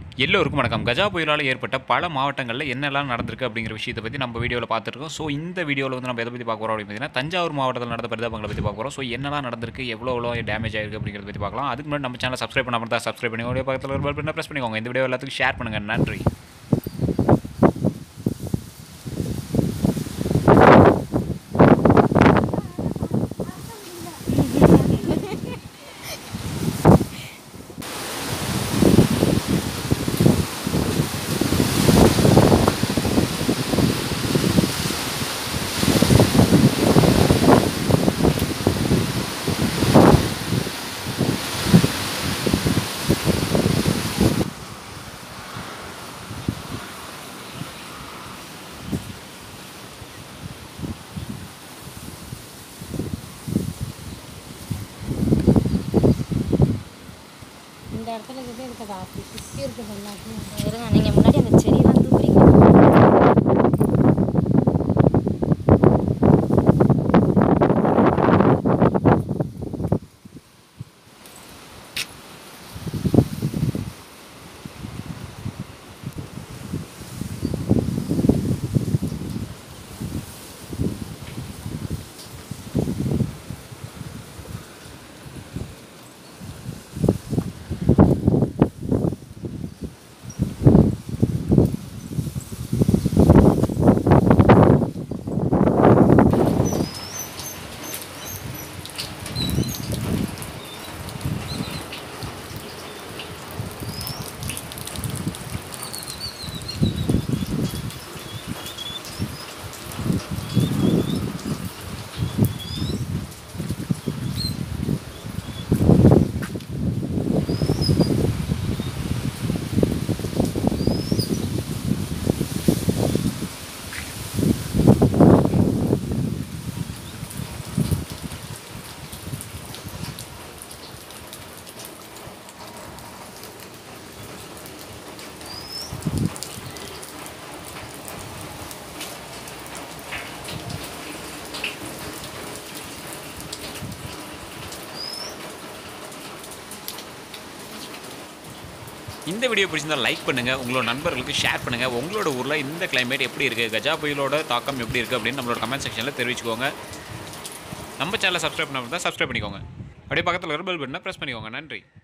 எல்லோருக்கும் வணக்கம் கஜா புயலால் ஏற்பட்ட பல மாவட்டங்களில் என்னெல்லாம் நடந்திருக்கு அப்படிங்கிற விஷயத்தை பற்றி நம்ம வீடியோவில் பார்த்துருக்கோம் ஸோ இந்த வீடியோவில் வந்து நம்ம எதை பற்றி பார்க்க போகிறோம் அப்படின்னு பார்த்தீங்கன்னா தஞ்சாவூர் மாவட்டத்தில் நடந்த பரிதாபங்களை பற்றி பார்க்க போகிறோம் ஸோ என்னெல்லாம் நடந்திருக்கு எவ்வளோ எவ்வளோ டேமேஜ் ஆயிருக்கு அப்படிங்கிறத பற்றி பார்க்கலாம் அதுக்கு முன்னாடி நம்ம சேனல் சப்ஸ்கிரைப் பண்ணாமல் தான் சப்ஸ்கிரைப் பண்ணி உடைய பக்கத்தில் ஒரு பட்டன் ப்ரெஸ் பண்ணிக்கோங்க இந்த வீடியோ எல்லாத்துக்கும் ஷேர் பண்ணுங்கள் நன்றி இந்த இடத்துல இருக்குது இருக்குது ஆஃபி சுற்றி இருக்குது எல்லாத்தையும் இருங்க நீங்கள் முன்னாடி அந்த செடியெல்லாம் தூக்குறீங்க இந்த வீடியோ பிடிச்சிருந்தா லைக் பண்ணுங்கள் உங்களோட நண்பர்களுக்கு ஷேர் பண்ணுங்கள் உங்களோட ஊரில் இந்த climate எப்படி இருக்குது கஜா புயலோட தாக்கம் எப்படி இருக்குது அப்படின்னு நம்மளோட கமெண்ட் செக்ஷனில் தெரிவிச்சுக்கோங்க நம்ம சேனலை சப்ஸ்கிரைப் பண்ணாமல் தான் சப்ஸ்கிரைப் பண்ணிக்கோங்க அப்படியே பக்கத்தில் ஒரு பெல் பட்டனை ப்ரெஸ் பண்ணிக்கோங்க நன்றி